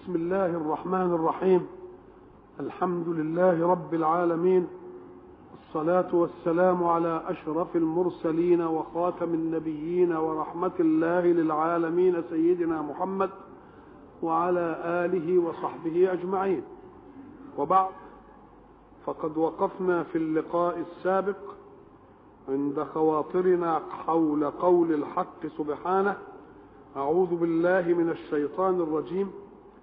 بسم الله الرحمن الرحيم الحمد لله رب العالمين الصلاة والسلام على أشرف المرسلين وخاتم النبيين ورحمة الله للعالمين سيدنا محمد وعلى آله وصحبه أجمعين وبعد فقد وقفنا في اللقاء السابق عند خواطرنا حول قول الحق سبحانه أعوذ بالله من الشيطان الرجيم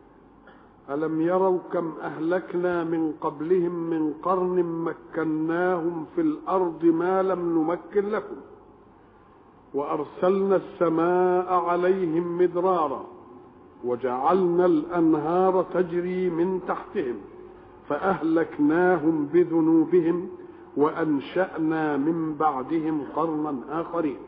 ألم يروا كم أهلكنا من قبلهم من قرن مكناهم في الأرض ما لم نمكن لكم وأرسلنا السماء عليهم مدرارا وجعلنا الأنهار تجري من تحتهم فأهلكناهم بذنوبهم وأنشأنا من بعدهم قرنا آخرين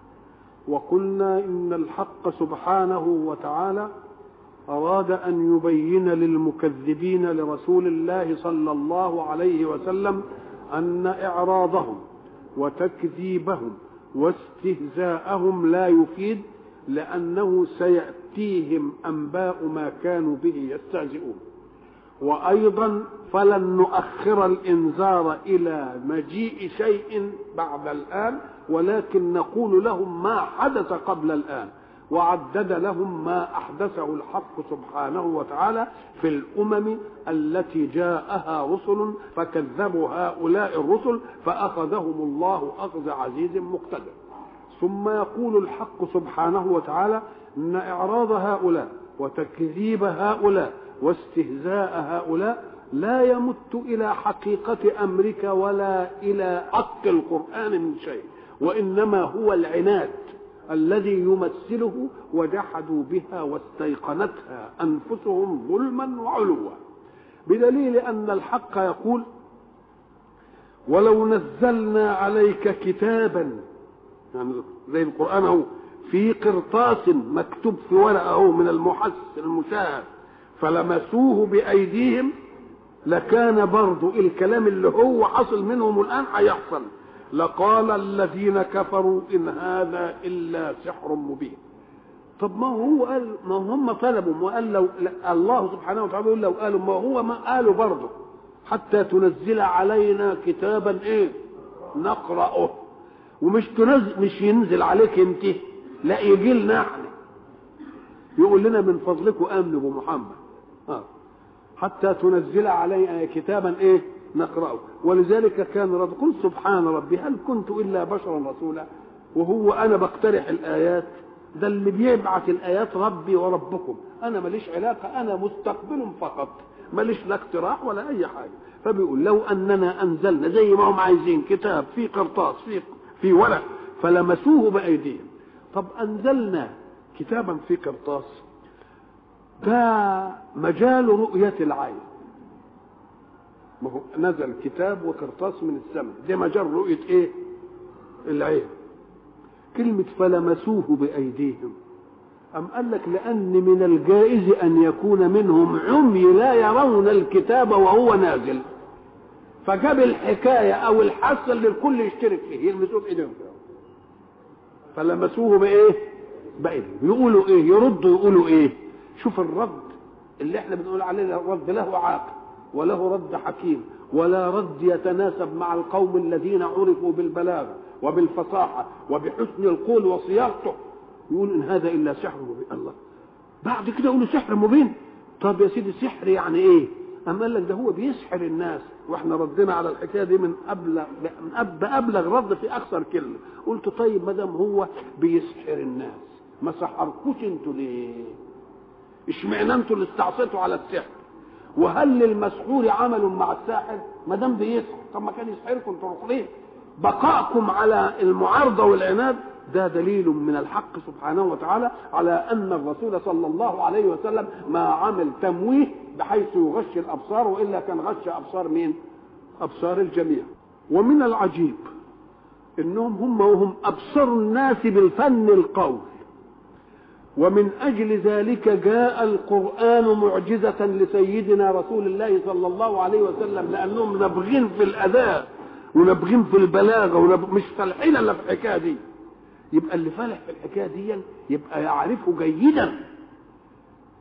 وقلنا إن الحق سبحانه وتعالى أراد أن يبين للمكذبين لرسول الله صلى الله عليه وسلم أن إعراضهم وتكذيبهم واستهزاءهم لا يفيد لأنه سيأتيهم أنباء ما كانوا به يستهزئون وأيضا فلن نؤخر الإنذار إلى مجيء شيء بعد الآن ولكن نقول لهم ما حدث قبل الآن وعدد لهم ما احدثه الحق سبحانه وتعالى في الامم التي جاءها رسل فكذبوا هؤلاء الرسل فاخذهم الله اخذ عزيز مقتدر ثم يقول الحق سبحانه وتعالى ان اعراض هؤلاء وتكذيب هؤلاء واستهزاء هؤلاء لا يمت الى حقيقه امرك ولا الى حق القران من شيء وانما هو العناد الذي يمثله وجحدوا بها واستيقنتها انفسهم ظلما وعلوا بدليل ان الحق يقول ولو نزلنا عليك كتابا يعني زي القران اهو في قرطاس مكتوب في ورقه اهو من المحس المشاهد فلمسوه بايديهم لكان برضو الكلام اللي هو حصل منهم الان هيحصل لقال الذين كفروا ان هذا الا سحر مبين طب ما هو قال ما هم طلبوا ما قال لو الله سبحانه وتعالى يقول لو قالوا ما هو ما قالوا برضه حتى تنزل علينا كتابا ايه نقرأه ومش تنزل مش ينزل عليك انت لا يجي لنا احنا يقول لنا من فضلكم امنوا بمحمد اه حتى تنزل علينا كتابا ايه نقرأه ولذلك كان رب قل سبحان ربي هل كنت إلا بشرا رسولا وهو أنا بقترح الآيات ده اللي بيبعث الآيات ربي وربكم أنا ماليش علاقة أنا مستقبل فقط ماليش لا اقتراح ولا أي حاجة فبيقول لو أننا أنزلنا زي ما هم عايزين كتاب في قرطاس في في ورق فلمسوه بأيديهم طب أنزلنا كتابا في قرطاس ده مجال رؤية العين ما هو نزل كتاب وقرطاس من السماء ده مجال رؤية ايه العين كلمة فلمسوه بأيديهم أم قال لك لأن من الجائز أن يكون منهم عمي لا يرون الكتاب وهو نازل فجاب الحكاية أو الحاسة اللي الكل يشترك فيه يلمسوه بإيديهم فلمسوه بإيه؟ بأيديهم يقولوا إيه؟ يردوا يقولوا إيه؟ شوف الرد اللي احنا بنقول عليه الرد له عاقل وله رد حكيم ولا رد يتناسب مع القوم الذين عرفوا بالبلاغه وبالفصاحه وبحسن القول وصياغته يقول ان هذا الا سحر مبين الله بعد كده يقولوا سحر مبين طب يا سيدي سحر يعني ايه أما قال لك ده هو بيسحر الناس واحنا ردنا على الحكايه دي من ابلغ من أب ابلغ رد في اكثر كلمه قلت طيب ما دام هو بيسحر الناس ما سحركوش انتوا ليه؟ اشمعنى انتوا اللي استعصيتوا على السحر؟ وهل للمسحور عمل مع الساحر ما دام بيسحر طب ما كان يسحركم تروحوا ليه بقاءكم على المعارضه والعناد ده دليل من الحق سبحانه وتعالى على ان الرسول صلى الله عليه وسلم ما عمل تمويه بحيث يغش الابصار والا كان غش ابصار مين؟ ابصار الجميع ومن العجيب انهم هم وهم ابصر الناس بالفن القول ومن أجل ذلك جاء القرآن معجزة لسيدنا رسول الله صلى الله عليه وسلم لأنهم نابغين في الأداء ونابغين في البلاغة ونب... مش فالحين إلا في الحكاية دي يبقى اللي فالح في الحكاية دي يبقى يعرفه جيدا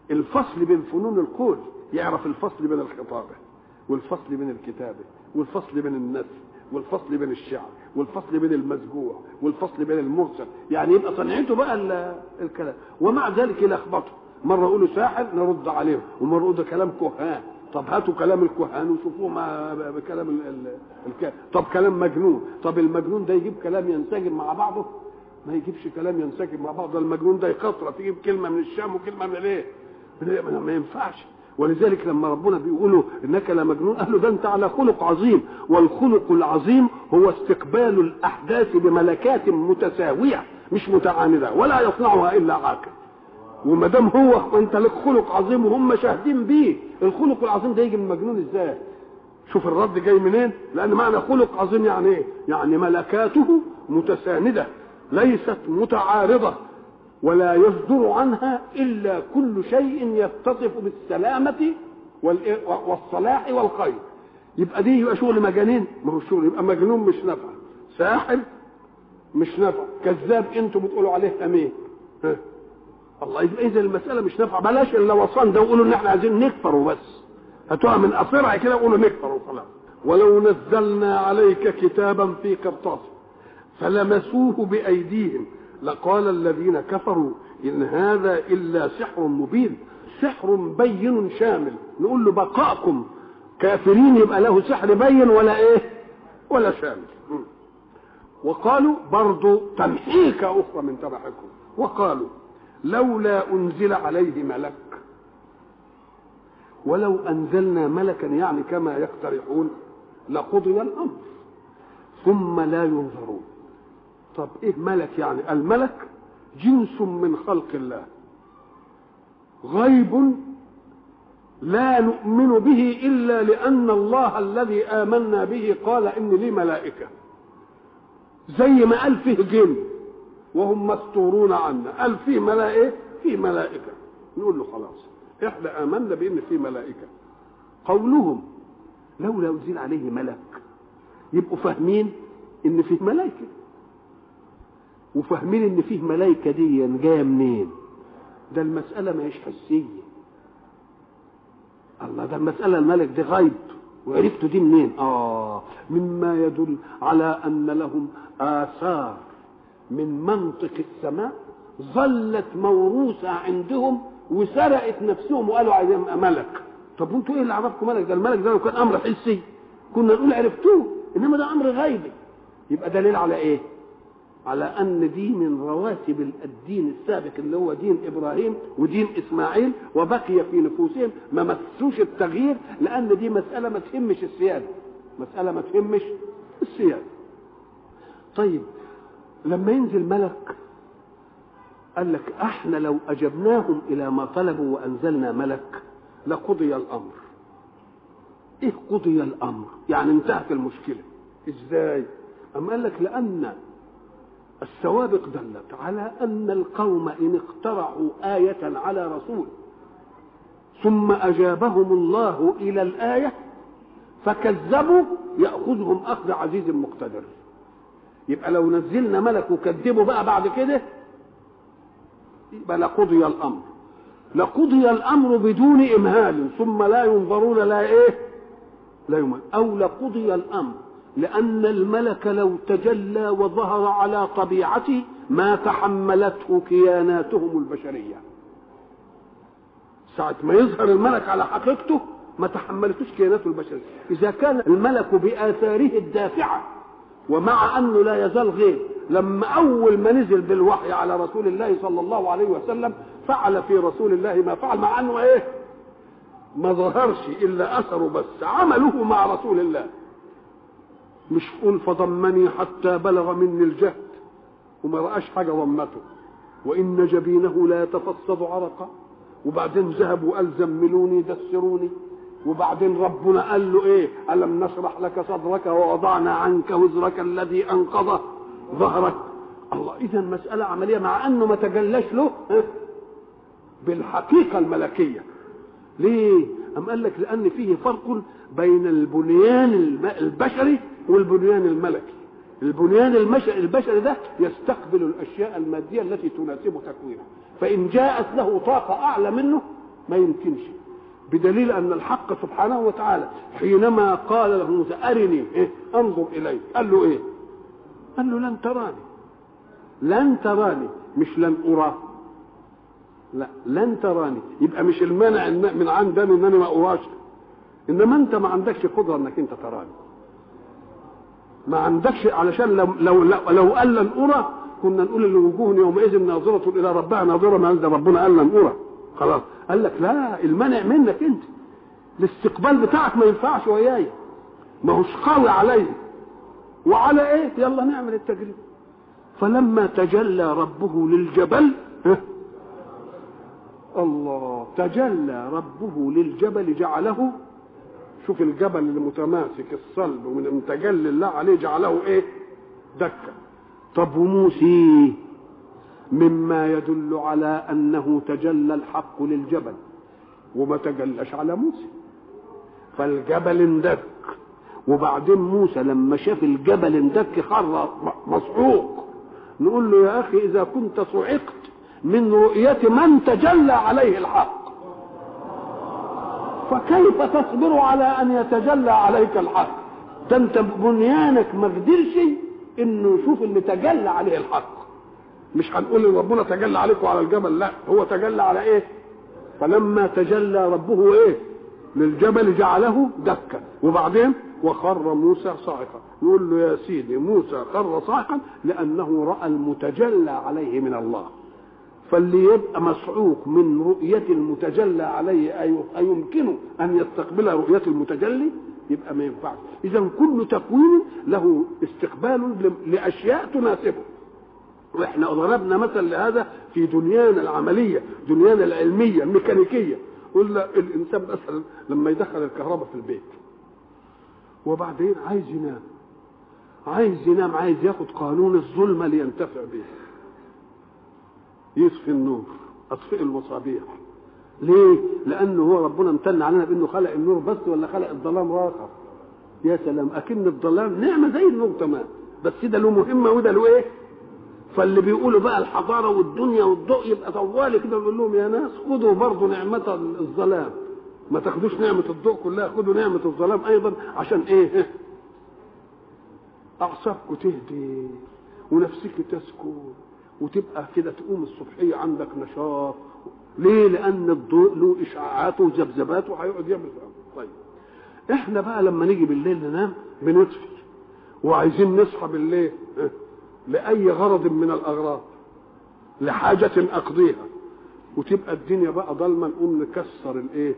الفصل بين فنون القول يعرف الفصل بين الخطابه والفصل بين الكتابه والفصل بين النثر والفصل بين الشعر والفصل بين المسجوع والفصل بين المرسل يعني يبقى صنعته بقى الكلام ومع ذلك يلخبطه مره يقولوا ساحر نرد عليهم ومره يقولوا ده كلام كهان طب هاتوا كلام الكهان وشوفوه مع بكلام ال... ال... الك... طب كلام مجنون طب المجنون ده يجيب كلام ينسجم مع بعضه ما يجيبش كلام ينسجم مع بعضه المجنون ده يخطرة تجيب كلمه من الشام وكلمه من الايه ما ينفعش ولذلك لما ربنا بيقولوا انك لمجنون قال له ده انت على خلق عظيم والخلق العظيم هو استقبال الاحداث بملكات متساويه مش متعانده ولا يصنعها الا عاقل وما دام هو انت لك خلق عظيم وهم شاهدين بيه الخلق العظيم ده يجي من مجنون ازاي شوف الرد جاي منين لان معنى خلق عظيم يعني ايه يعني ملكاته متسانده ليست متعارضه ولا يصدر عنها الا كل شيء يتصف بالسلامه والصلاح والخير يبقى دي يبقى شغل مجانين ما هو شغل يبقى مجنون مش نافع ساحر مش نافع كذاب انتوا بتقولوا عليه امين ها الله يبقى اذا المساله مش نافعه بلاش الا وصان ده وقولوا ان احنا عايزين نكفر وبس هاتوها من قصيرها كده وقولوا نكفر وخلاص ولو نزلنا عليك كتابا في قرطاس فلمسوه بايديهم لقال الذين كفروا ان هذا الا سحر مبين سحر بين شامل نقول له بقاءكم كافرين يبقى له سحر بين ولا ايه ولا شامل وقالوا برضو تمحيكة أخرى من تبعكم وقالوا لولا أنزل عليه ملك ولو أنزلنا ملكا يعني كما يقترحون لقضي الأمر ثم لا ينظرون طب إيه ملك يعني الملك جنس من خلق الله غيب لا نؤمن به إلا لأن الله الذي آمنا به قال إن لي ملائكة زي ما قال فيه جن وهم مستورون عنا قال فيه ملائكة في ملائكة نقول له خلاص احنا آمنا بأن في ملائكة قولهم لولا أنزل عليه ملك يبقوا فاهمين إن فيه ملائكة وفاهمين إن فيه ملائكة دي جاية منين ده المسألة ما هيش حسية الله ده المسألة الملك دي غيب وعرفتوا دي منين اه مما يدل على ان لهم اثار من منطق السماء ظلت موروثة عندهم وسرقت نفسهم وقالوا عايزين ملك طب انتوا ايه اللي عرفكم ملك ده الملك ده لو كان امر حسي كنا نقول عرفتوه انما ده امر غيبي يبقى دليل على ايه على ان دي من رواتب الدين السابق اللي هو دين ابراهيم ودين اسماعيل وبقي في نفوسهم ما مسوش التغيير لان دي مساله ما تهمش السياده مساله ما تهمش السياده طيب لما ينزل ملك قال لك احنا لو اجبناهم الى ما طلبوا وانزلنا ملك لقضي الامر ايه قضي الامر يعني انتهت المشكله ازاي اما قال لك لان السوابق دلت على ان القوم ان اقترعوا ايه على رسول ثم اجابهم الله الى الايه فكذبوا ياخذهم اخذ عزيز مقتدر يبقى لو نزلنا ملك وكذبوا بقى بعد كده يبقى لقضي الامر لقضي الامر بدون امهال ثم لا ينظرون لا ايه لا يمهل او لقضي الامر لأن الملك لو تجلى وظهر على طبيعته ما تحملته كياناتهم البشرية ساعة ما يظهر الملك على حقيقته ما تحملتوش كياناته البشرية إذا كان الملك بآثاره الدافعة ومع أنه لا يزال غير لما أول ما نزل بالوحي على رسول الله صلى الله عليه وسلم فعل في رسول الله ما فعل مع أنه إيه ما ظهرش إلا أثره بس عمله مع رسول الله مش قول فضمني حتى بلغ مني الجهد وما رآش حاجة ضمته وإن جبينه لا يتفصد عرقا وبعدين ذهب وقال زملوني دسروني وبعدين ربنا قال له ايه ألم نشرح لك صدرك ووضعنا عنك وزرك الذي أنقض ظهرك الله إذا مسألة عملية مع أنه ما تجلاش له بالحقيقة الملكية ليه أم قال لك لأن فيه فرق بين البنيان البشري والبنيان الملكي البنيان البشري ده يستقبل الاشياء الماديه التي تناسب تكوينه فان جاءت له طاقه اعلى منه ما يمكنش بدليل ان الحق سبحانه وتعالى حينما قال له موسى ارني إيه؟ انظر اليك قال له ايه قال له لن تراني لن تراني مش لن ارى لا لن تراني يبقى مش المانع من عندنا ان انا ما اراش انما انت ما عندكش قدره انك انت تراني ما عندكش علشان لو لو لو, لو قال لن ارى كنا نقول ان وجوه يومئذ ناظره الى ربها ناظره ما عند ربنا قال لن ارى خلاص قال لك لا المنع منك انت الاستقبال بتاعك ما ينفعش وياي ما هوش قوي علي وعلى ايه يلا نعمل التجربه فلما تجلى ربه للجبل الله تجلى ربه للجبل جعله شوف الجبل المتماسك الصلب ومن تجلى الله عليه جعله ايه دكه طب وموسى مما يدل على انه تجلى الحق للجبل وما تجلاش على موسى فالجبل اندك وبعدين موسى لما شاف الجبل اندك خر مصعوق نقول له يا اخي اذا كنت صعقت من رؤية من تجلى عليه الحق فكيف تصبر على ان يتجلى عليك الحق ده انت بنيانك ما قدرش انه يشوف اللي تجلى عليه الحق مش هنقول ان ربنا تجلى عليكم على الجبل لا هو تجلى على ايه فلما تجلى ربه ايه للجبل جعله دكا وبعدين وخر موسى صاعقا يقول له يا سيدي موسى خر صاعقا لانه راى المتجلى عليه من الله فاللي يبقى مصعوق من رؤية المتجلى عليه أيمكنه أن يستقبل رؤية المتجلي يبقى ما ينفعش إذا كل تكوين له استقبال لأشياء تناسبه واحنا ضربنا مثل لهذا في دنيانا العمليه دنيانا العلميه الميكانيكيه قلنا الانسان مثلا لما يدخل الكهرباء في البيت وبعدين عايز ينام عايز ينام عايز ياخد قانون الظلمه لينتفع به يطفي النور اطفئ المصابيح ليه؟ لأنه هو ربنا امتن علينا بأنه خلق النور بس ولا خلق الظلام آخر يا سلام أكن الظلام نعمة زي النور تمام بس ده له مهمة وده له إيه؟ فاللي بيقولوا بقى الحضاره والدنيا والضوء يبقى طوالي كده بيقول لهم يا ناس خدوا برضه نعمه الظلام ما تاخدوش نعمه الضوء كلها خدوا نعمه الظلام ايضا عشان ايه اعصابكم تهدي ونفسك تسكن وتبقى كده تقوم الصبحيه عندك نشاط ليه لان الضوء له اشعاعاته وذبذباته هيقعد يعمل طيب احنا بقى لما نيجي بالليل ننام بنطفي وعايزين نصحى بالليل لأي غرض من الأغراض لحاجة أقضيها وتبقى الدنيا بقى ضلمة نقوم نكسر الإيه؟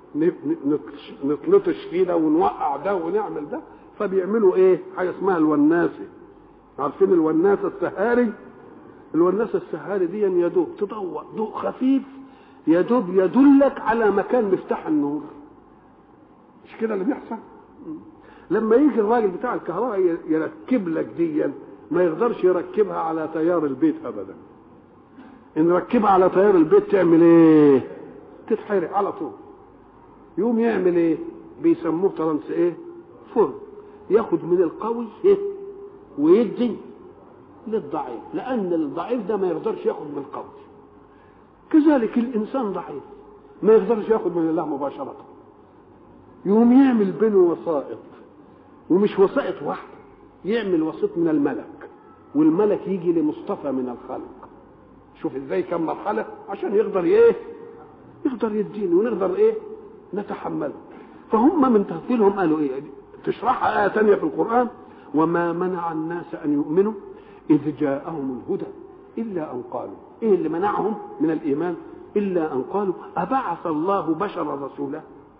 نطلطش فيه ده ونوقع ده ونعمل ده فبيعملوا إيه؟ حاجة اسمها الوناسة عارفين الوناسة السهاري؟ الوناسة السهاري دي يدوب تضوء ضوء خفيف يدوب يدلك على مكان مفتاح النور مش كده اللي بيحصل؟ لما يجي الراجل بتاع الكهرباء يركب لك ديًا ما يقدرش يركبها على تيار البيت ابدا ان ركبها على تيار البيت تعمل ايه تتحرق على طول يقوم يعمل ايه بيسموه ترانس ايه فرن ياخد من القوي ايه ويدي للضعيف لان الضعيف ده ما يقدرش ياخد من القوي كذلك الانسان ضعيف ما يقدرش ياخد من الله مباشره يقوم يعمل بينه وسائط ومش وسائط واحده يعمل وسيط من الملك والملك يجي لمصطفى من الخلق شوف ازاي كم مرحله عشان يقدر ايه يقدر يديني ونقدر ايه نتحمله فهم من تهطيلهم قالوا ايه تشرحها آية ثانية في القرآن وما منع الناس أن يؤمنوا إذ جاءهم الهدى إلا أن قالوا إيه اللي منعهم من الإيمان إلا أن قالوا أبعث الله بشرا رسولا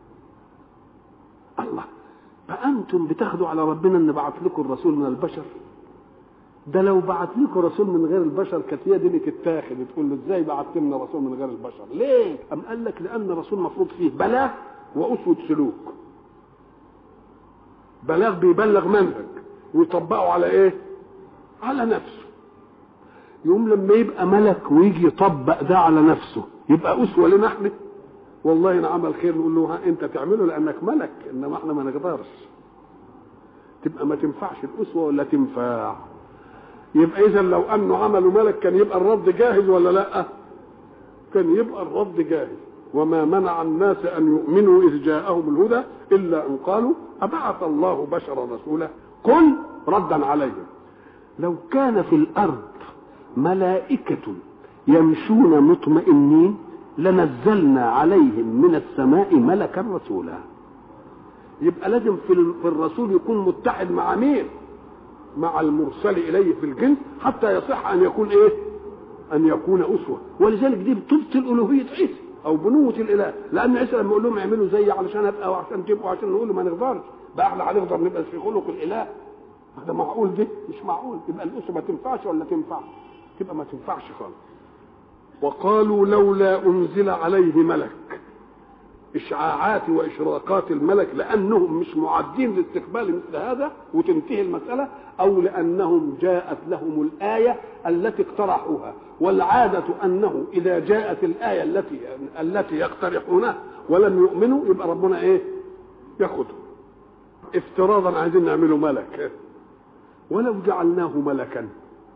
الله فأنتم بتاخدوا على ربنا أن بعث لكم الرسول من البشر ده لو بعت لكم رسول من غير البشر كانت هي دي اللي تتاخد تقول له ازاي بعت لنا رسول من غير البشر ليه ام قال لك لان الرسول مفروض فيه بلاغ واسوه سلوك بلاغ بيبلغ منهج ويطبقه على ايه على نفسه يقوم لما يبقى ملك ويجي يطبق ده على نفسه يبقى اسوه لنا احنا والله ان عمل خير نقول له ها انت تعمله لانك ملك انما احنا ما نقدرش تبقى ما تنفعش الاسوه ولا تنفع يبقى اذا لو انه عملوا ملك كان يبقى الرد جاهز ولا لا كان يبقى الرد جاهز وما منع الناس ان يؤمنوا اذ جاءهم الهدى الا ان قالوا ابعث الله بشرا رسولا قل ردا عليهم لو كان في الارض ملائكه يمشون مطمئنين لنزلنا عليهم من السماء ملكا رسولا يبقى لازم في في الرسول يكون متحد مع مين مع المرسل اليه في الجنس حتى يصح ان يكون ايه ان يكون اسوه ولذلك دي بتبطل الوهيه عيسى او بنوه الاله لان عيسى لما يقول لهم اعملوا زي علشان ابقى وعشان تبقوا عشان نقول ما نقدرش بقى احنا هنقدر نبقى في خلق الاله هذا معقول ده مش معقول يبقى الاسوه ما تنفعش ولا تنفع تبقى ما تنفعش خالص وقالوا لولا انزل عليه ملك اشعاعات واشراقات الملك لانهم مش معدين لاستقبال مثل هذا وتنتهي المساله او لانهم جاءت لهم الايه التي اقترحوها والعاده انه اذا جاءت الايه التي التي يقترحونها ولم يؤمنوا يبقى ربنا ايه ياخذهم افتراضا عايزين نعمله ملك ولو جعلناه ملكا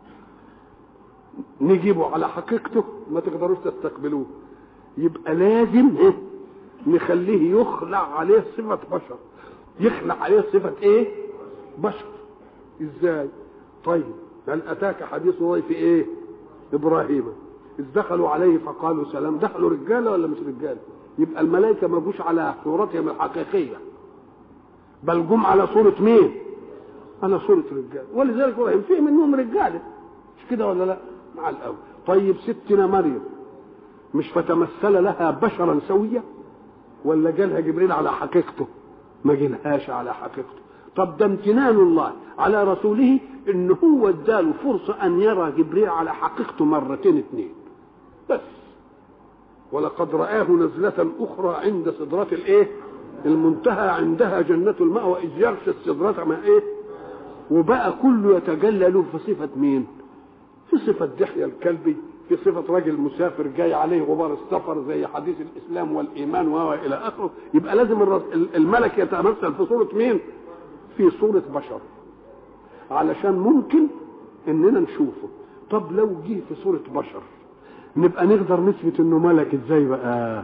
نجيبه على حقيقته ما تقدروش تستقبلوه يبقى لازم إيه؟ نخليه يخلع عليه صفة بشر يخلع عليه صفة ايه بشر ازاي طيب هل اتاك حديث ضيف ايه ابراهيم اذ دخلوا عليه فقالوا سلام دخلوا رجاله ولا مش رجاله يبقى الملائكه ما جوش على صورتهم الحقيقيه بل جم على صوره مين على صوره رجال ولذلك ابراهيم فيه منهم رجاله مش كده ولا لا مع الاول طيب ستنا مريم مش فتمثل لها بشرا سويا ولا جالها جبريل على حقيقته ما جالهاش على حقيقته طب ده امتنان الله على رسوله ان هو اداله فرصه ان يرى جبريل على حقيقته مرتين اثنين بس ولقد رآه نزلة أخرى عند سدرة الإيه؟ المنتهى عندها جنة المأوى إذ يغشى السدرة ما إيه؟ وبقى كله يتجلى له في صفة مين؟ في صفة دحية الكلبي في صفة راجل مسافر جاي عليه غبار السفر زي حديث الإسلام والإيمان وهو إلى آخره يبقى لازم الملك يتمثل في صورة مين؟ في صورة بشر علشان ممكن إننا نشوفه طب لو جه في صورة بشر نبقى نقدر نثبت إنه ملك إزاي بقى؟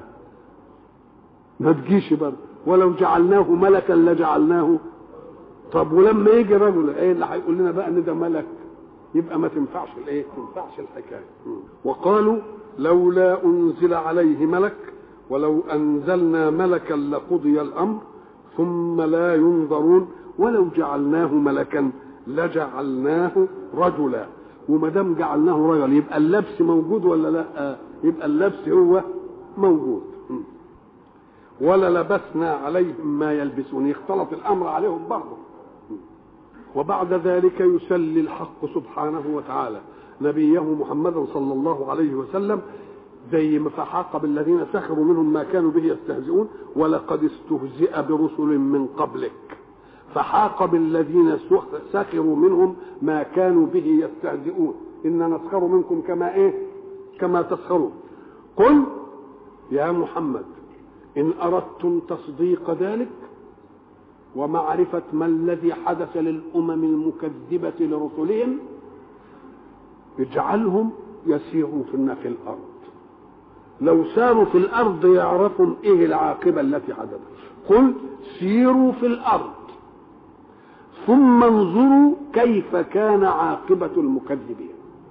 ما تجيش برضه ولو جعلناه ملكا لجعلناه طب ولما يجي رجل ايه اللي هيقول لنا بقى ان ده ملك يبقى ما تنفعش الايه ما تنفعش الحكايه وقالوا لولا انزل عليه ملك ولو انزلنا ملكا لقضي الامر ثم لا ينظرون ولو جعلناه ملكا لجعلناه رجلا وما دام جعلناه رجل يبقى اللبس موجود ولا لا يبقى اللبس هو موجود ولا لبسنا عليهم ما يلبسون يختلط الامر عليهم برضه وبعد ذلك يسلي الحق سبحانه وتعالى نبيه محمدا صلى الله عليه وسلم زي ما فحاق بالذين سخروا منهم ما كانوا به يستهزئون ولقد استهزئ برسل من قبلك فحاق بالذين سخروا منهم ما كانوا به يستهزئون إنا نسخر منكم كما إيه كما تسخرون قل يا محمد إن أردتم تصديق ذلك ومعرفة ما الذي حدث للأمم المكذبة لرسلهم اجعلهم يسيروا في في الأرض لو ساروا في الأرض يعرفوا إيه العاقبة التي حدثت قل سيروا في الأرض ثم انظروا كيف كان عاقبة المكذبين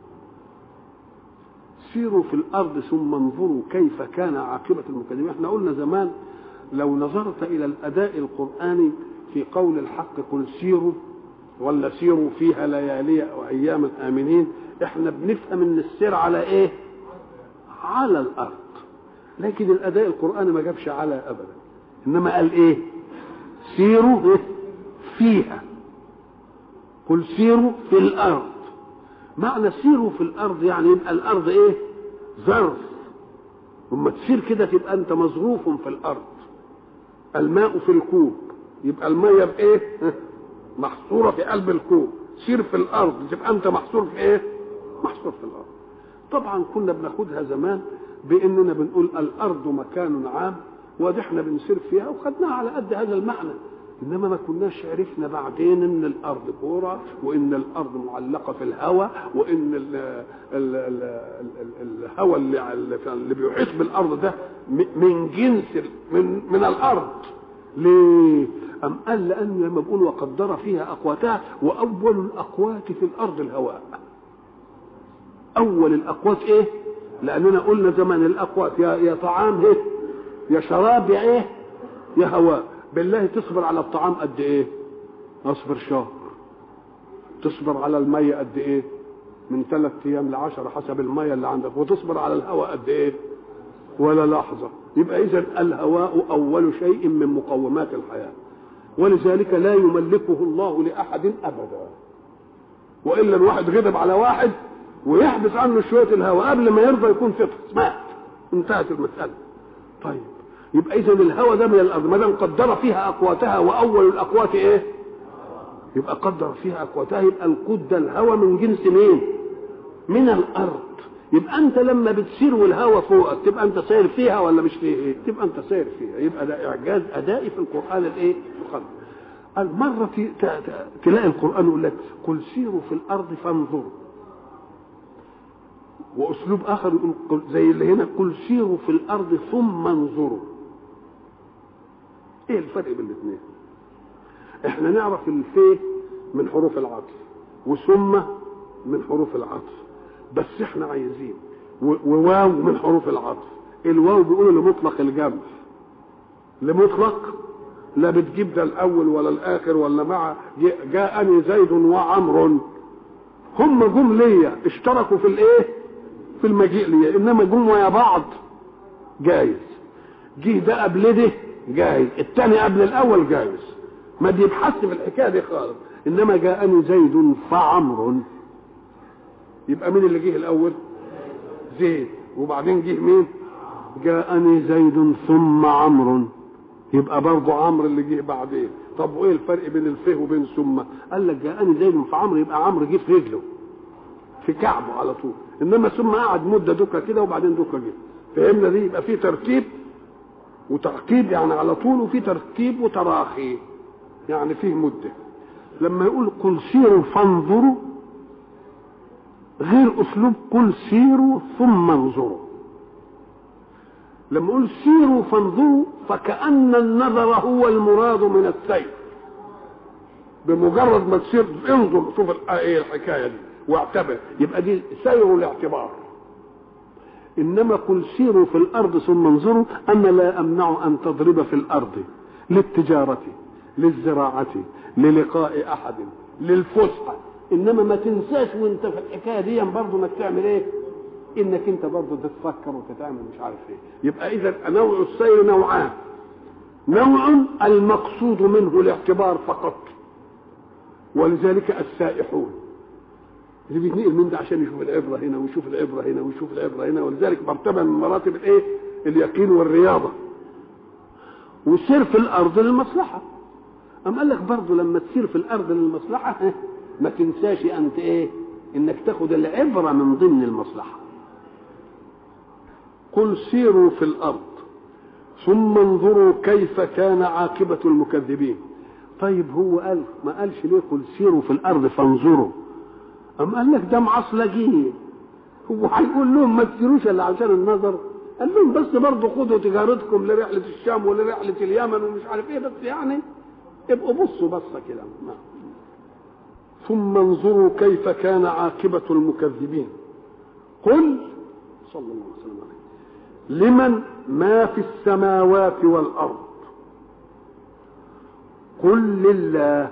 سيروا في الأرض ثم انظروا كيف كان عاقبة المكذبين احنا قلنا زمان لو نظرت إلى الأداء القرآني في قول الحق قل سيروا ولا سيروا فيها ليالي وايام امنين احنا بنفهم ان السير على ايه على الارض لكن الاداء القراني ما جابش على ابدا انما قال ايه سيروا إيه؟ فيها قل سيروا في الارض معنى سيروا في الارض يعني يبقى الارض ايه ظرف لما تسير كده تبقى انت مظروف في الارض الماء في الكوب يبقى الميه بايه محصوره في قلب الكوب سير في الارض تبقى انت محصور في ايه محصور في الارض طبعا كنا بناخدها زمان باننا بنقول الارض مكان عام وادي احنا بنسير فيها وخدناها على قد هذا المعنى انما ما كناش عرفنا بعدين ان الارض كوره وان الارض معلقه في الهواء وان ال ال ال ال الهواء اللي اللي بيحيط بالارض ده من جنس من من الارض ليه؟ أم قال لأن لما بقول وقدر فيها أقواتها وأول الأقوات في الأرض الهواء أول الأقوات إيه؟ لأننا قلنا زمان الأقوات يا يا طعام إيه؟ يا شراب يا إيه؟ يا هواء بالله تصبر على الطعام قد ايه اصبر شهر تصبر على المية قد ايه من ثلاث ايام لعشرة حسب المية اللي عندك وتصبر على الهواء قد ايه ولا لحظة يبقى اذا الهواء اول شيء من مقومات الحياة ولذلك لا يملكه الله لاحد ابدا والا الواحد غضب على واحد ويحبس عنه شويه الهواء قبل ما يرضى يكون فطس مات انتهت المساله طيب يبقى اذا الهوى ده من الارض ما دام قدر فيها اقواتها واول الاقوات ايه يبقى قدر فيها اقواتها يبقى القود ده الهوى من جنس مين من الارض يبقى انت لما بتسير والهوى فوقك تبقى انت ساير فيها ولا مش فيها ايه تبقى انت ساير فيها يبقى ده اعجاز ادائي في القران الايه القدر المرة في تلاقي القرآن يقول لك قل سيروا في الأرض فانظروا وأسلوب آخر يقول زي اللي هنا قل سيروا في الأرض ثم انظروا ايه الفرق بين الاثنين احنا نعرف الفيه من حروف العطف وثم من حروف العطف بس احنا عايزين وواو من حروف العطف الواو بيقولوا لمطلق الجمع لمطلق لا بتجيب ده الاول ولا الاخر ولا مع جاءني زيد وعمر هم جم ليا اشتركوا في الايه في المجيء ليا انما جم ويا بعض جايز جه ده قبل ده جايز الثاني قبل الاول جايز ما بيبحث في الحكايه دي خالص انما جاءني زيد فعمر يبقى مين اللي جه الاول زيد وبعدين جه مين جاءني زيد ثم عمرو يبقى برضه عمرو اللي جه بعدين طب وايه الفرق بين الفه وبين ثم قال لك جاءني زيد فعمرو يبقى عمرو جه في رجله في كعبه على طول انما ثم قعد مده دكه كده وبعدين دكه جه فهمنا دي يبقى في ترتيب وتعقيب يعني على طول وفي ترتيب وتراخي يعني فيه مده لما يقول قل سيروا فانظروا غير اسلوب قل سيروا ثم انظروا لما اقول سيروا فانظروا فكأن النظر هو المراد من السير بمجرد ما تسير انظر شوف ايه الحكايه دي واعتبر يبقى دي سير الاعتبار انما قل سيروا في الارض ثم انظروا انا لا امنع ان تضرب في الارض للتجاره للزراعه للقاء احد للفسحه انما ما تنساش وانت في الحكايه دي برضه انك تعمل ايه انك انت برضه تتفكر وتتعمل مش عارف ايه يبقى اذا نوع السير نوعان نوع المقصود منه الاعتبار فقط ولذلك السائحون اللي بيتنقل من ده عشان يشوف العبره هنا ويشوف العبره هنا ويشوف العبره هنا ولذلك مرتبه من مراتب الايه؟ اليقين والرياضه. والسير في الارض للمصلحه. أم قال لك برضه لما تسير في الارض للمصلحه ما تنساش انت ايه؟ انك تاخد العبره من ضمن المصلحه. قل سيروا في الارض ثم انظروا كيف كان عاقبه المكذبين. طيب هو قال ما قالش ليه قل سيروا في الارض فانظروا أم قال لك ده معصلجيه هو هيقول لهم ما تسيروش الا عشان النظر قال لهم بس برضه خدوا تجارتكم لرحله الشام ولرحله اليمن ومش عارف ايه بس يعني ابقوا بصوا بصه كده ثم انظروا كيف كان عاقبة المكذبين قل صلى الله عليه وسلم عليه لمن ما في السماوات والأرض قل لله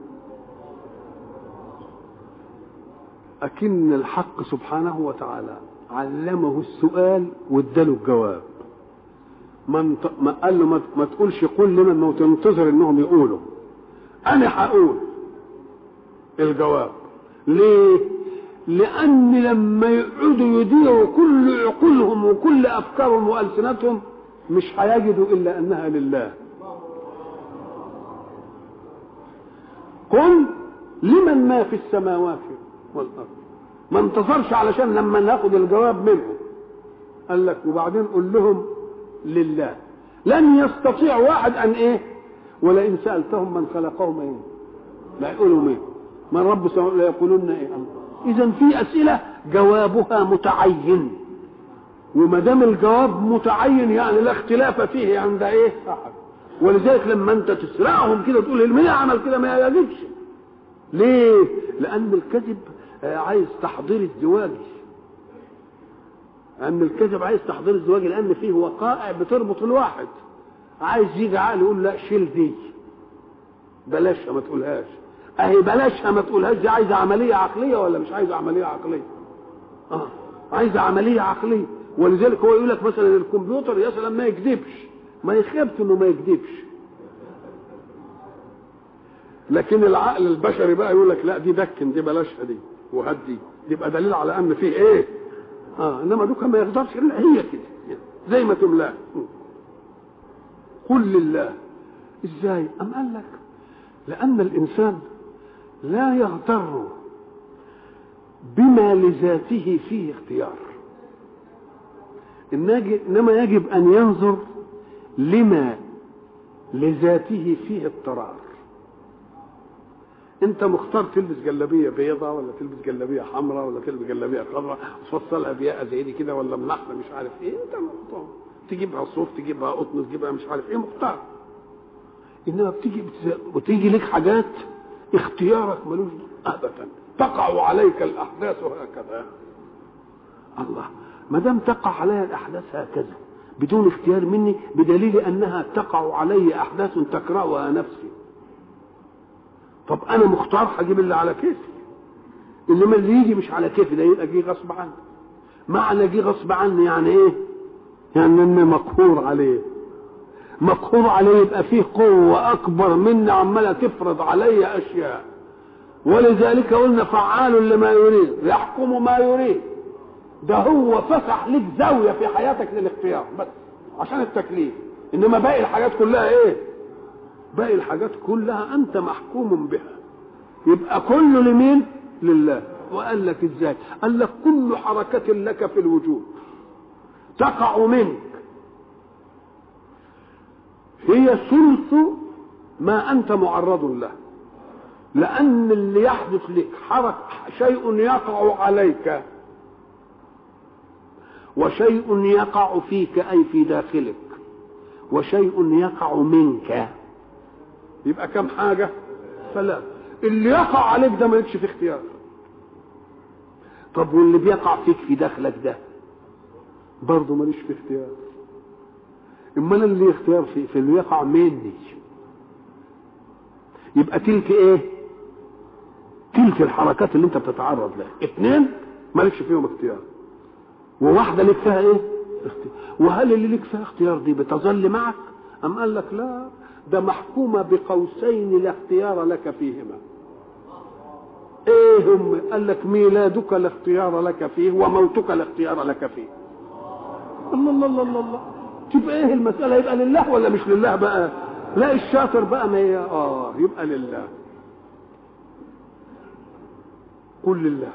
أكن الحق سبحانه وتعالى علمه السؤال واداله الجواب ما ما قال له ما تقولش قول لمن ما تنتظر انهم يقولوا انا هقول الجواب ليه لان لما يقعدوا يديروا كل عقولهم وكل افكارهم والسنتهم مش هيجدوا الا انها لله قل لمن ما في السماوات والارض ما انتظرش علشان لما ناخد الجواب منهم قال لك وبعدين قول لهم لله لن يستطيع واحد ان ايه ولئن سالتهم من خلقهم ايه لا يقولوا ايه من رب السماوات لا يقولون ايه اذا في اسئله جوابها متعين وما دام الجواب متعين يعني لا اختلاف فيه عند ايه احد ولذلك لما انت تسرقهم كده تقول مين عمل كده ما يجبش ليه لان الكذب عايز تحضير ازدواجي لان الكذب عايز تحضير ازدواجي لان فيه وقائع بتربط الواحد عايز يجي عقل يقول لا شيل دي بلاشها ما تقولهاش اهي بلاشها ما تقولهاش دي عايزه عمليه عقليه ولا مش عايزه عمليه عقليه اه عايزه عمليه عقليه ولذلك هو يقول لك مثلا الكمبيوتر يا سلام ما يكذبش ما يخافش انه ما يكذبش لكن العقل البشري بقى يقول لك لا دي دكن دي بلاشها دي وهات دي يبقى دليل على ان فيه ايه اه انما دوكا ما يقدرش الا هي كده زي ما تملاه قل لله ازاي ام قال لك لان الانسان لا يغتر بما لذاته فيه اختيار انما يجب ان ينظر لما لذاته فيه اضطرار انت مختار تلبس جلابيه بيضاء ولا تلبس جلابيه حمراء ولا تلبس جلابيه خضراء تفصلها بياقه زي دي كده ولا ملحمه مش عارف ايه انت مختار تجيبها صوف تجيبها قطن تجيبها مش عارف ايه مختار انما بتيجي بتيجي لك حاجات اختيارك ملوش ابدا تقع عليك الاحداث هكذا الله ما دام تقع علي الاحداث هكذا بدون اختيار مني بدليل انها تقع علي احداث تكرهها نفسي طب انا مختار هجيب اللي على كيفي انما اللي يجي مش على كيفي ده يبقى جه غصب عني معنى جه غصب عني يعني ايه يعني اني مقهور عليه مقهور عليه يبقى فيه قوة أكبر مني عمالة تفرض علي أشياء ولذلك قلنا فعال لما يريد يحكم ما يريد ده هو فسح لك زاوية في حياتك للاختيار بس عشان التكليف إنما باقي الحاجات كلها إيه؟ باقي الحاجات كلها أنت محكوم بها يبقى كله لمين؟ لله وقال لك إزاي؟ قال لك كل حركة لك في الوجود تقع منك هي ثلث ما انت معرض له لان اللي يحدث لك حرك شيء يقع عليك وشيء يقع فيك اي في داخلك وشيء يقع منك يبقى كم حاجه ثلاث اللي يقع عليك ده مالكش في اختيار طب واللي بيقع فيك في داخلك ده برضه ماليش في اختيار امال اللي اختيار في, في اللي يقع مني يبقى تلك ايه تلك الحركات اللي انت بتتعرض لها اثنين مالكش فيهم اختيار وواحدة لك فيها ايه اختيار. وهل اللي لك فيها اختيار دي بتظل معك ام قال لك لا ده محكومة بقوسين لا اختيار لك فيهما ايه هم قال لك ميلادك لا اختيار لك فيه وموتك لا اختيار لك فيه الله الله الله الله, الله. تبقى ايه المسألة يبقى لله ولا مش لله بقى لا الشاطر بقى ما ي... اه يبقى لله قل لله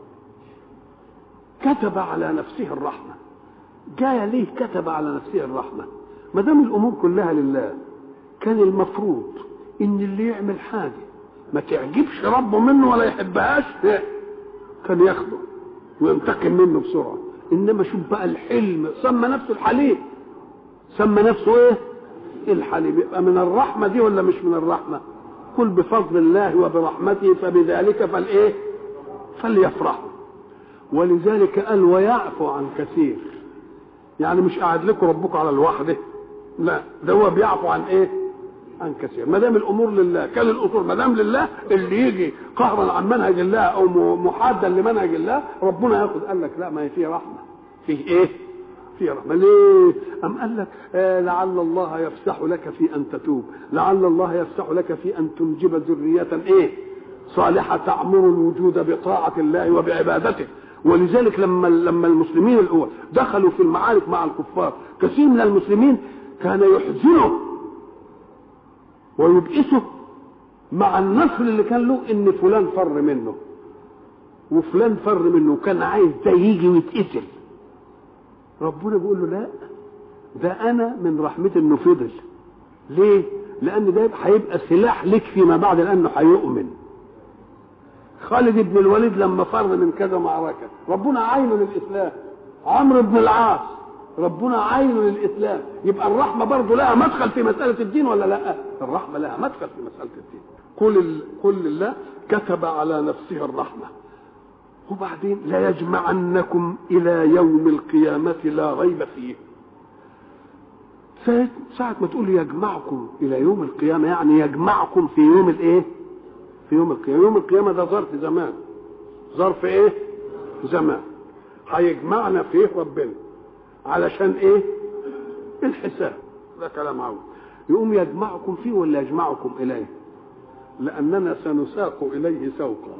كتب على نفسه الرحمة جاء ليه كتب على نفسه الرحمة ما دام الأمور كلها لله كان المفروض إن اللي يعمل حاجة ما تعجبش ربه منه ولا يحبهاش كان ياخده وينتقم منه بسرعة إنما شوف بقى الحلم سمى نفسه الحليم سمى نفسه ايه الحليم يبقى من الرحمة دي ولا مش من الرحمة قل بفضل الله وبرحمته فبذلك فالايه فليفرحوا ولذلك قال ويعفو عن كثير يعني مش قاعد لكم ربكم على الوحده لا ده هو بيعفو عن ايه عن كثير ما دام الامور لله كان الاصول ما دام لله اللي يجي قهرا عن منهج الله او محادا لمنهج الله ربنا ياخذ قال لك لا ما هي فيه رحمه فيه ايه في رحمة ليه أم قال لك آه لعل الله يفسح لك في أن تتوب لعل الله يفسح لك في أن تنجب ذرية إيه صالحة تعمر الوجود بطاعة الله وبعبادته ولذلك لما لما المسلمين الأول دخلوا في المعارك مع الكفار كثير من المسلمين كان يحزنه ويبئسه مع النصر اللي كان له ان فلان فر منه وفلان فر منه وكان عايز ده يجي ويتقتل ربنا بيقول له لا ده انا من رحمتي انه فضل ليه لان ده هيبقى سلاح لك فيما بعد لانه هيؤمن خالد بن الوليد لما فر من كذا معركه ربنا عينه للاسلام عمرو بن العاص ربنا عينه للاسلام يبقى الرحمه برضه لها مدخل في مساله الدين ولا لا الرحمه لها مدخل في مساله الدين قل قل الله كتب على نفسه الرحمه وبعدين لا يجمعنكم الى يوم القيامه لا ريب فيه ساعة ما تقول يجمعكم إلى يوم القيامة يعني يجمعكم في يوم الإيه؟ في يوم القيامة، يوم القيامة ده ظرف زمان. ظرف إيه؟ زمان. هيجمعنا فيه ربنا. علشان إيه؟ الحساب. ده كلام عاوز. يقوم يجمعكم فيه ولا يجمعكم إليه؟ لأننا سنساق إليه سوقا.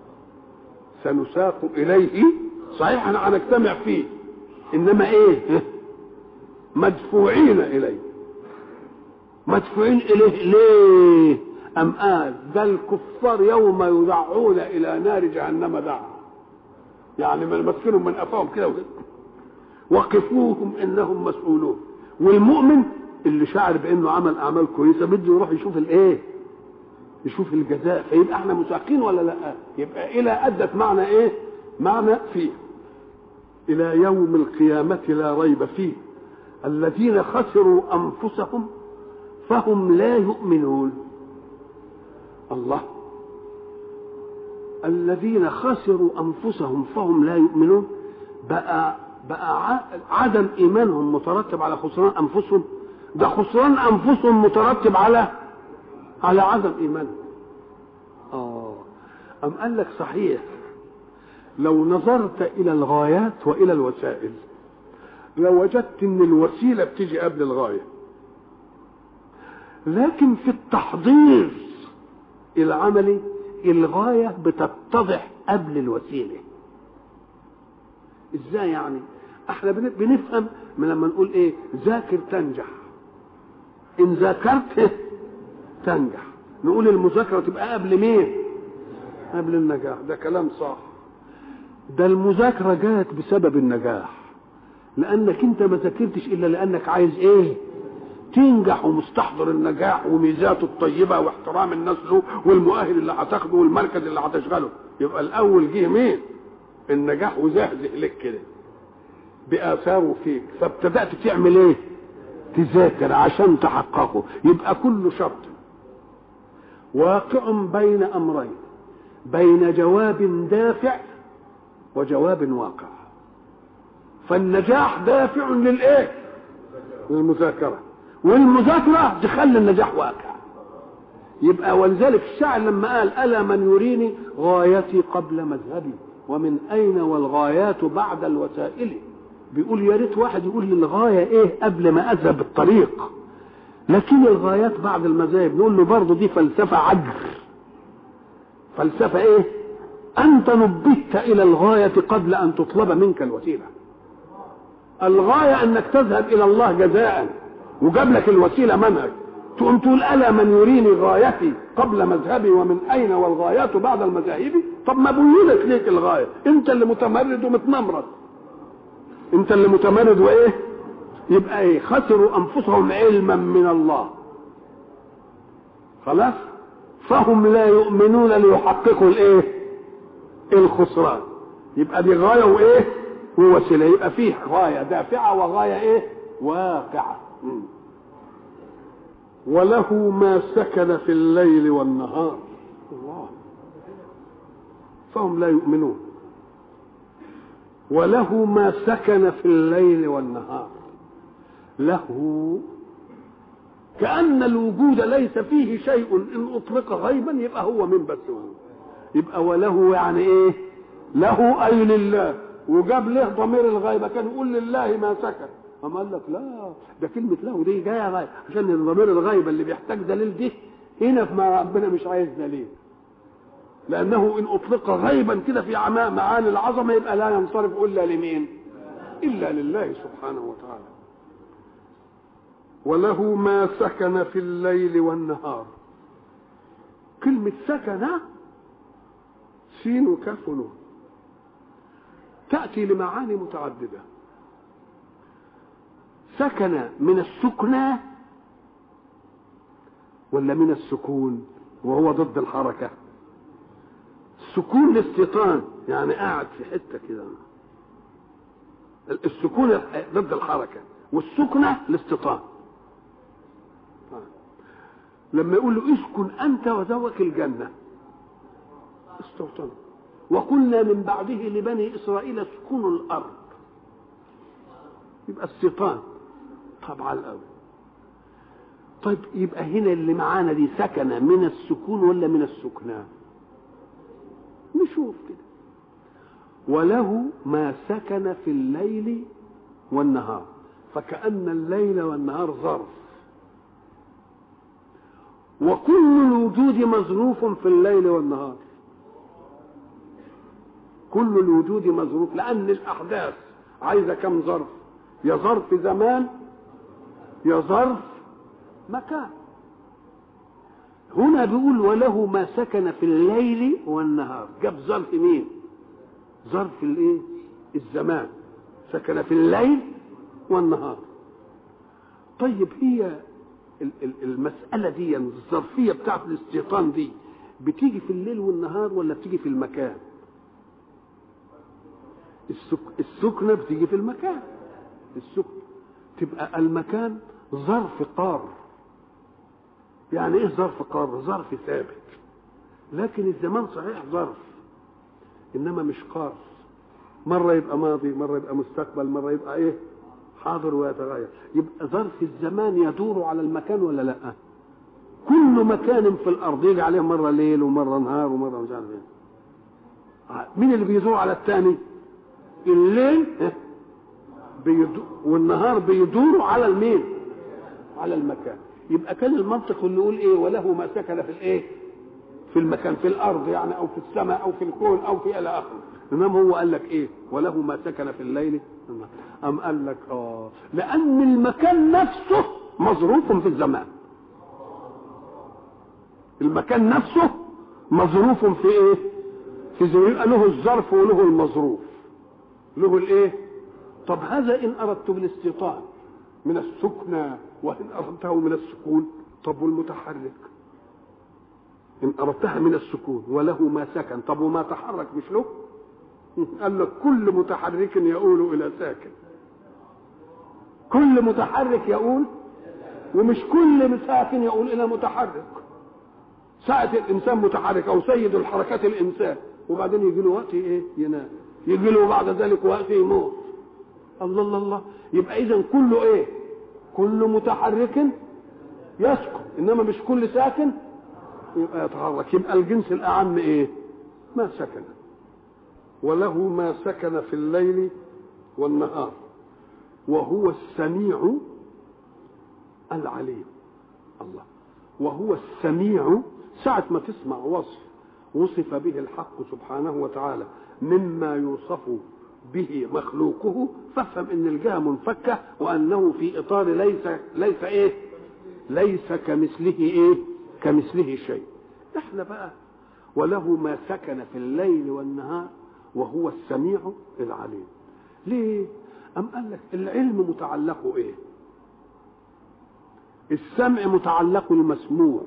سنساق إليه صحيح هنجتمع فيه إنما إيه؟ مدفوعين إليه مدفوعين إليه ليه أم قال ده الكفار يوم يدعون إلى نار جهنم دعا يعني من مسكنهم من أفاهم كده وكده وقفوهم إنهم مسؤولون والمؤمن اللي شعر بأنه عمل أعمال كويسة بده يروح يشوف الإيه يشوف الجزاء فيبقى احنا مساقين ولا لا يبقى إلى أدت معنى إيه معنى فيه إلى يوم القيامة لا ريب فيه الذين خسروا انفسهم فهم لا يؤمنون الله الذين خسروا انفسهم فهم لا يؤمنون بقى بقى عدم ايمانهم مترتب على خسران انفسهم ده خسران انفسهم مترتب على على عدم ايمانهم اه ام قال لك صحيح لو نظرت الى الغايات والى الوسائل لو وجدت ان الوسيله بتيجي قبل الغايه لكن في التحضير العملي الغايه بتتضح قبل الوسيله ازاي يعني احنا بنفهم من لما نقول ايه ذاكر تنجح ان ذاكرت تنجح نقول المذاكره تبقى قبل مين قبل النجاح ده كلام صح ده المذاكره جاءت بسبب النجاح لانك انت ما ذاكرتش الا لانك عايز ايه تنجح ومستحضر النجاح وميزاته الطيبه واحترام الناس له والمؤهل اللي هتاخده والمركز اللي هتشغله يبقى الاول جه مين النجاح وزهزه لك كده باثاره فيك فابتدات تعمل ايه تذاكر عشان تحققه يبقى كل شرط واقع بين امرين بين جواب دافع وجواب واقع فالنجاح دافع للايه للمذاكره والمذاكره تخلي النجاح واقع يبقى ولذلك الشاعر لما قال الا من يريني غايتي قبل مذهبي ومن اين والغايات بعد الوسائل بيقول يا ريت واحد يقول لي الغايه ايه قبل ما اذهب الطريق لكن الغايات بعد المذاهب نقول له برضه دي فلسفه عجر فلسفه ايه انت نبهت الى الغايه قبل ان تطلب منك الوسيله الغايه انك تذهب الى الله جزاء وجاب لك الوسيله منهج تقوم تقول الا من يريني غايتي قبل مذهبي ومن اين والغايات بعد المذاهب طب ما بينت ليك الغايه انت اللي متمرد ومتنمرد انت اللي متمرد وايه يبقى ايه خسروا انفسهم علما من الله خلاص فهم لا يؤمنون ليحققوا الايه الخسران يبقى دي غايه وايه ووسيله يبقى فيه غايه دافعه وغايه ايه واقعه وله ما سكن في الليل والنهار الله فهم لا يؤمنون وله ما سكن في الليل والنهار له كأن الوجود ليس فيه شيء إن أطلق غيبا يبقى هو من بس يبقى وله يعني إيه له أي لله وجاب له ضمير الغيبة كان يقول لله ما سكن أما قال لك لا ده كلمة له دي جاية غيب عشان ضمير الغيبة اللي بيحتاج دليل دي هنا في ما ربنا مش عايز دليل لأنه إن أطلق غيبا كده في معاني العظمة يبقى لا ينصرف إلا لمين؟ إلا لله سبحانه وتعالى وله ما سكن في الليل والنهار كلمة سكن سين وكاف ونون تأتي لمعاني متعددة سكن من السكنى ولا من السكون وهو ضد الحركة السكون الاستيطان يعني قاعد في حتة كده السكون ضد الحركة والسكنة الاستيطان لما يقول له اسكن أنت وزوجك الجنة استوطن وقلنا من بعده لبني إسرائيل اسكنوا الأرض يبقى استيطان طبعا الأول طيب يبقى هنا اللي معانا دي سكنة من السكون ولا من السكنى نشوف كده وله ما سكن في الليل والنهار فكأن الليل والنهار ظرف وكل الوجود مظروف في الليل والنهار كل الوجود مظروف لأن الأحداث عايزة كم ظرف يا ظرف زمان يا ظرف مكان هنا بيقول وله ما سكن في الليل والنهار جاب ظرف مين ظرف الايه الزمان سكن في الليل والنهار طيب هي المسألة دي الظرفية بتاعت الاستيطان دي بتيجي في الليل والنهار ولا بتيجي في المكان السك... السكنة بتيجي في المكان السكن تبقى المكان ظرف قار يعني ايه ظرف قار ظرف ثابت لكن الزمان صحيح ظرف انما مش قار مرة يبقى ماضي مرة يبقى مستقبل مرة يبقى ايه حاضر ويتغير يبقى ظرف الزمان يدور على المكان ولا لا كل مكان في الارض يجي عليه مره ليل ومره نهار ومره مش عارف ايه مين اللي بيدور على الثاني الليل بيدور والنهار بيدور على المين على المكان يبقى كان المنطق اللي يقول ايه وله ما سكن في الايه في المكان في الارض يعني او في السماء او في الكون او في الى اخره انما هو قال لك ايه وله ما سكن في الليل ام قال لك اه لان المكان نفسه مظروف في الزمان المكان نفسه مظروف في ايه في زمان له الظرف وله المظروف له الايه طب هذا ان اردت بالاستيطان من السكنى وان اردته من السكون طب والمتحرك ان اردتها من السكون وله ما سكن طب وما تحرك مش له قال لك كل متحرك يؤول الى ساكن كل متحرك يؤول ومش كل ساكن يؤول الى متحرك ساعة الانسان متحرك او سيد الحركات الانسان وبعدين يجي له وقت ايه ينام يجي له بعد ذلك وقت يموت الله الله الله يبقى اذا كله ايه كل متحرك يسكن انما مش كل ساكن يبقى يتحرك يبقى الجنس الاعم ايه ما سكن وله ما سكن في الليل والنهار وهو السميع العليم الله وهو السميع ساعة ما تسمع وصف وصف به الحق سبحانه وتعالى مما يوصف به مخلوقه فافهم ان الجهه منفكه وانه في اطار ليس ليس ايه ليس كمثله ايه كمثله شيء احنا بقى وله ما سكن في الليل والنهار وهو السميع العليم ليه ام قال لك العلم متعلقه ايه السمع متعلق المسموع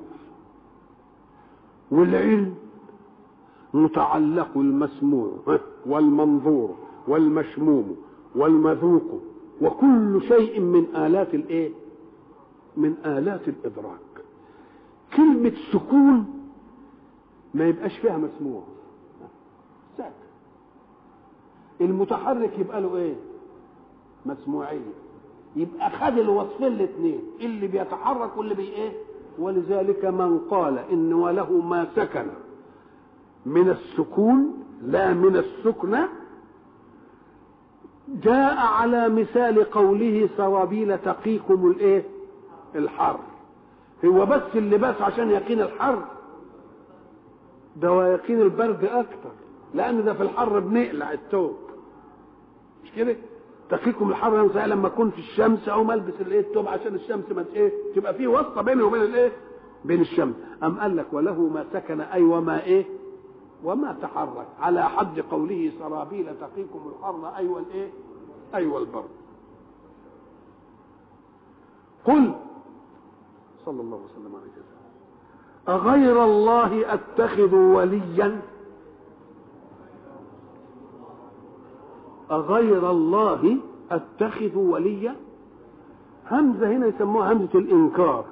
والعلم متعلق المسموع والمنظور والمشموم والمذوق وكل شيء من آلات الايه من آلات الإدراك كلمة سكون ما يبقاش فيها مسموع ساكن المتحرك يبقى له ايه مسموعية يبقى خد الوصفين الاثنين اللي بيتحرك واللي بي ايه ولذلك من قال ان وله ما سكن من السكون لا من السكنة جاء على مثال قوله سرابيل تقيكم الايه الحر هو بس اللباس عشان يقين الحر ده يقين البرد اكتر لان ده في الحر بنقلع الثوب مش كده تقيكم الحر مثلا لما اكون في الشمس او البس الايه الثوب عشان الشمس ما ايه تبقى في واسطه بيني وبين الايه بين الشمس ام قال لك وله ما سكن اي وما ايه وما تحرك على حد قوله سرابيل تقيكم الحر ايوه الايه ايوه البرد قل صلى الله وسلم عليه وسلم أغير الله أتخذ وليا أغير الله أتخذ وليا همزة هنا يسموها همزة الإنكار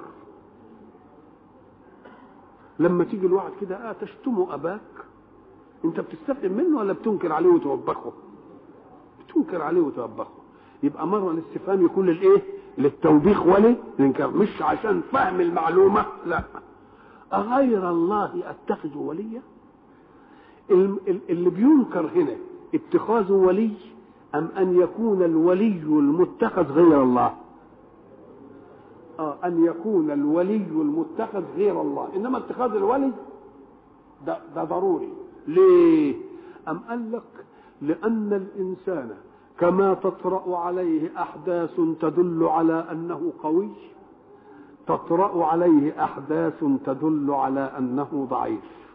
لما تيجي الواحد كده آه تشتم أباك أنت بتستفهم منه ولا بتنكر عليه وتوبخه؟ بتنكر عليه وتوبخه يبقى مرة الاستفهام يكون للإيه؟ للتوبيخ وللإنكار مش عشان فهم المعلومة لا أغير الله أتخذ وليا اللي بينكر هنا اتخاذ ولي أم أن يكون الولي المتخذ غير الله آه أن يكون الولي المتخذ غير الله إنما اتخاذ الولي ده, ده ضروري ليه أم قال لك لأن الإنسان كما تطرأ عليه أحداث تدل على أنه قوي تطرأ عليه أحداث تدل على أنه ضعيف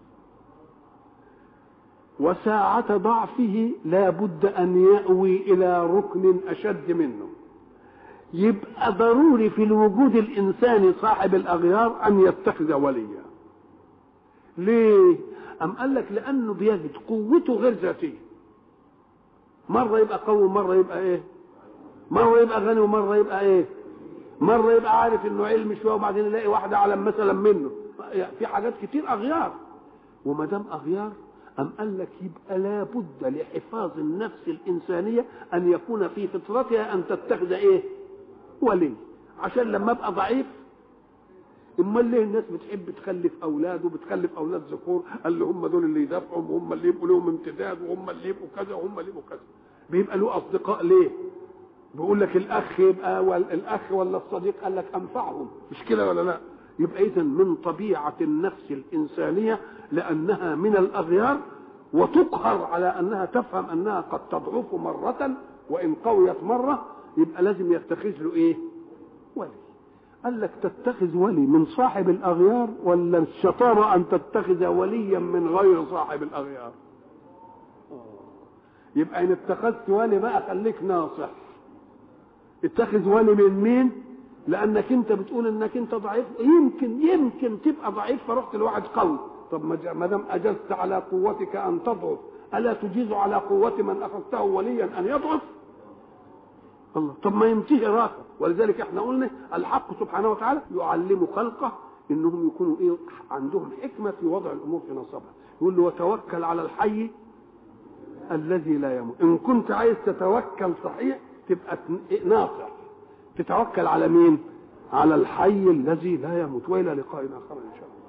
وساعة ضعفه لا بد أن يأوي إلى ركن أشد منه يبقى ضروري في الوجود الإنساني صاحب الأغيار أن يتخذ وليا ليه؟ أم قال لك لأنه بيجد قوته غير ذاتية مرة يبقى قوي ومرة يبقى إيه؟ مرة يبقى غني ومرة يبقى إيه؟ مرة يبقى عارف إنه علم شوية وبعدين يلاقي واحد أعلم مثلا منه في حاجات كتير أغيار وما دام أغيار أم قال لك يبقى لابد لحفاظ النفس الإنسانية أن يكون في فطرتها أن تتخذ إيه؟ ولي عشان لما أبقى ضعيف امال ليه الناس بتحب تخلف اولاد وبتخلف اولاد ذكور قال له هم دول اللي يدافعوا وهم اللي يبقوا لهم امتداد وهم اللي يبقوا كذا وهم اللي يبقوا كذا بيبقى له اصدقاء ليه بيقول لك الاخ يبقى الاخ ولا الصديق قال لك انفعهم مش كده ولا لا يبقى اذا من طبيعه النفس الانسانيه لانها من الاغيار وتقهر على انها تفهم انها قد تضعف مره وان قويت مره يبقى لازم يتخذ له ايه ولي قال لك تتخذ ولي من صاحب الاغيار ولا الشطاره ان تتخذ وليا من غير صاحب الاغيار يبقى ان اتخذت ولي بقى خليك ناصح اتخذ ولي من مين لانك انت بتقول انك انت ضعيف يمكن يمكن تبقى ضعيف فرحت لواحد قوي طب ما دام اجزت على قوتك ان تضعف الا تجيز على قوه من اخذته وليا ان يضعف الله طب ما ينتهي راحه ولذلك احنا قلنا الحق سبحانه وتعالى يعلم خلقه انهم يكونوا ايه عندهم حكمه في وضع الامور في نصبها يقول له وتوكل على الحي الذي لا يموت ان كنت عايز تتوكل صحيح تبقى ناصح تتوكل على مين على الحي الذي لا يموت والى لقاء اخر ان شاء الله